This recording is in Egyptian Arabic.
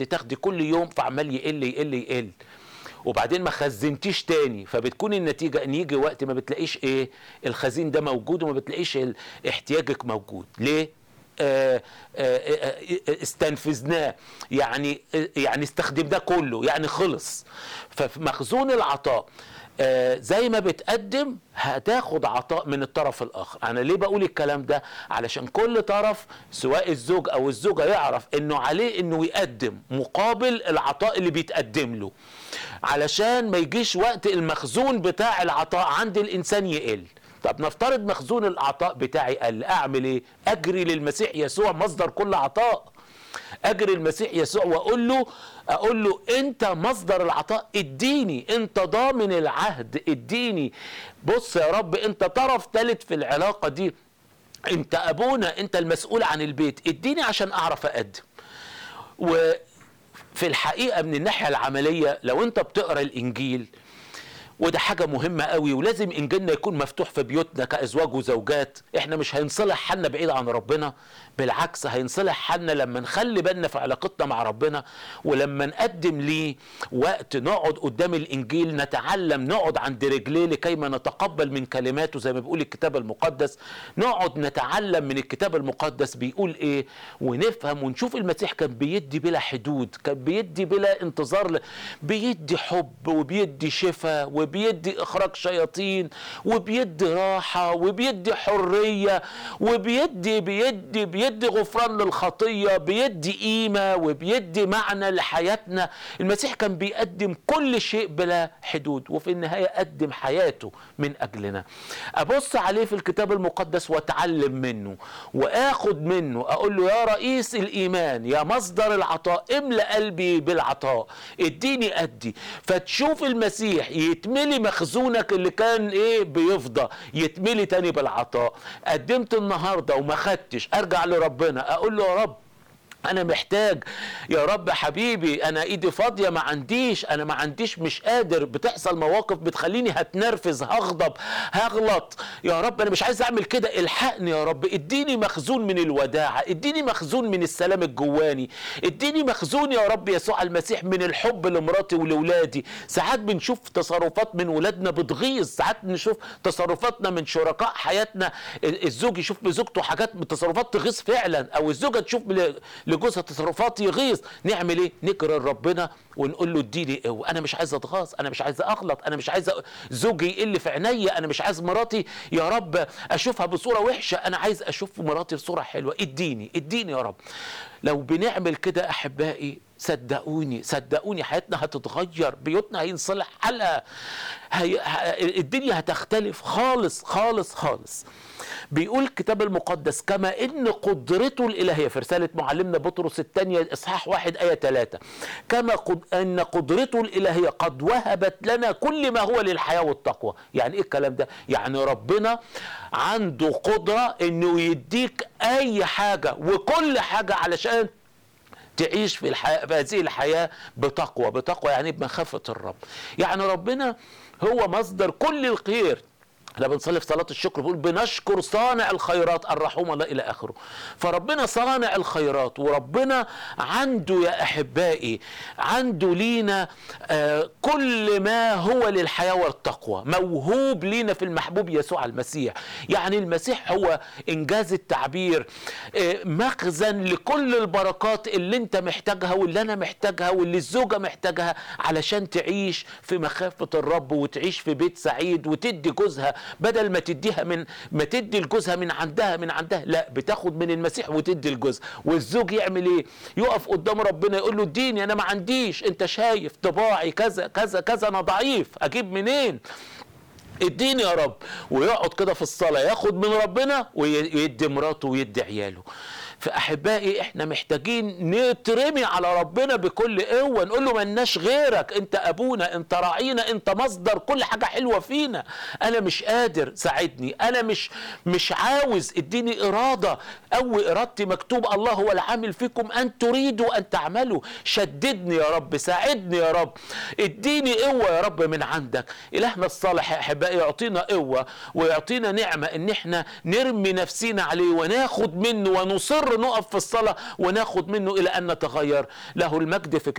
تاخدي تاخدي كل يوم فعمال يقل يقل يقل وبعدين ما خزنتيش تاني فبتكون النتيجة ان يجي وقت ما بتلاقيش ايه الخزين ده موجود وما بتلاقيش ال- احتياجك موجود ليه آه، آه، آه، آه، استنفذناه يعني آه، يعني استخدمناه كله يعني خلص ففي مخزون العطاء آه، زي ما بتقدم هتاخد عطاء من الطرف الاخر انا ليه بقول الكلام ده علشان كل طرف سواء الزوج او الزوجه يعرف انه عليه انه يقدم مقابل العطاء اللي بيتقدم له علشان ما يجيش وقت المخزون بتاع العطاء عند الانسان يقل طب نفترض مخزون العطاء بتاعي قل اعمل ايه اجري للمسيح يسوع مصدر كل عطاء اجري المسيح يسوع واقول له اقول له انت مصدر العطاء اديني انت ضامن العهد اديني بص يا رب انت طرف ثالث في العلاقه دي انت ابونا انت المسؤول عن البيت اديني عشان اعرف اقدم وفي الحقيقه من الناحيه العمليه لو انت بتقرا الانجيل وده حاجة مهمة قوي ولازم إنجيلنا يكون مفتوح في بيوتنا كأزواج وزوجات إحنا مش هينصلح حالنا بعيد عن ربنا بالعكس هينصلح حالنا لما نخلي بالنا في علاقتنا مع ربنا ولما نقدم ليه وقت نقعد قدام الإنجيل نتعلم نقعد عند رجليه لكي ما نتقبل من كلماته زي ما بيقول الكتاب المقدس نقعد نتعلم من الكتاب المقدس بيقول إيه ونفهم ونشوف المسيح كان بيدي بلا حدود كان بيدي بلا انتظار ل... بيدي حب وبيدي شفاء وبيدي اخراج شياطين وبيدي راحه وبيدي حريه وبيدي بيدي بيدي غفران للخطيه بيدي قيمه وبيدي معنى لحياتنا المسيح كان بيقدم كل شيء بلا حدود وفي النهايه قدم حياته من اجلنا ابص عليه في الكتاب المقدس واتعلم منه واخد منه اقول له يا رئيس الايمان يا مصدر العطاء املا قلبي بالعطاء اديني ادي فتشوف المسيح يتملي مخزونك اللي كان ايه بيفضى يتملي تاني بالعطاء قدمت النهارده وما خدتش ارجع لربنا اقول له يا رب انا محتاج يا رب حبيبي انا ايدي فاضيه ما عنديش انا ما عنديش مش قادر بتحصل مواقف بتخليني هتنرفز هغضب هغلط يا رب انا مش عايز اعمل كده الحقني يا رب اديني مخزون من الوداعه اديني مخزون من السلام الجواني اديني مخزون يا رب يسوع المسيح من الحب لمراتي ولولادي ساعات بنشوف تصرفات من ولادنا بتغيظ ساعات نشوف تصرفاتنا من شركاء حياتنا الزوج يشوف بزوجته حاجات من تصرفات تغيظ فعلا او الزوجه تشوف لجوزها تصرفات يغيظ نعمل ايه نجري لربنا ونقول له اديني قوه انا مش عايز اتغاظ انا مش عايز اغلط انا مش عايز زوجي يقل في عينيا انا مش عايز مراتي يا رب اشوفها بصوره وحشه انا عايز اشوف مراتي بصوره حلوه اديني اديني يا رب لو بنعمل كده احبائي صدقوني صدقوني حياتنا هتتغير بيوتنا هينصلح حالها هي... الدنيا هتختلف خالص خالص خالص بيقول الكتاب المقدس كما ان قدرته الالهيه في رساله معلمنا بطرس الثانيه اصحاح واحد ايه ثلاثة كما قد ان قدرته الالهيه قد وهبت لنا كل ما هو للحياه والتقوى يعني ايه الكلام ده يعني ربنا عنده قدره انه يديك اي حاجه وكل حاجه علشان تعيش في, الحياة في هذه الحياة بتقوى بتقوى يعني بمخافة الرب يعني ربنا هو مصدر كل الخير احنا بنصلي في صلاه الشكر بنقول بنشكر صانع الخيرات الرحوم الله الى اخره فربنا صانع الخيرات وربنا عنده يا احبائي عنده لينا آه كل ما هو للحياه والتقوى موهوب لينا في المحبوب يسوع المسيح يعني المسيح هو انجاز التعبير آه مخزن لكل البركات اللي انت محتاجها واللي انا محتاجها واللي الزوجه محتاجها علشان تعيش في مخافه الرب وتعيش في بيت سعيد وتدي جوزها بدل ما تديها من ما تدي لجوزها من عندها من عندها لا بتاخد من المسيح وتدي لجوزها والزوج يعمل ايه يقف قدام ربنا يقول له اديني انا ما عنديش انت شايف طباعي كذا كذا كذا انا ضعيف اجيب منين اديني يا رب ويقعد كده في الصلاة ياخد من ربنا ويدي مراته ويدي عياله فأحبائي احنا محتاجين نترمي على ربنا بكل قوة نقول له ملناش غيرك انت ابونا انت راعينا انت مصدر كل حاجة حلوة فينا انا مش قادر ساعدني انا مش مش عاوز اديني ارادة او ارادتي مكتوب الله هو العامل فيكم ان تريدوا ان تعملوا شددني يا رب ساعدني يا رب اديني قوة يا رب من عندك الهنا الصالح يا احبائي يعطينا قوة ويعطينا نعمة ان احنا نرمي نفسينا عليه وناخد منه ونصر نقف في الصلاة وناخد منه إلى أن نتغير له المجد في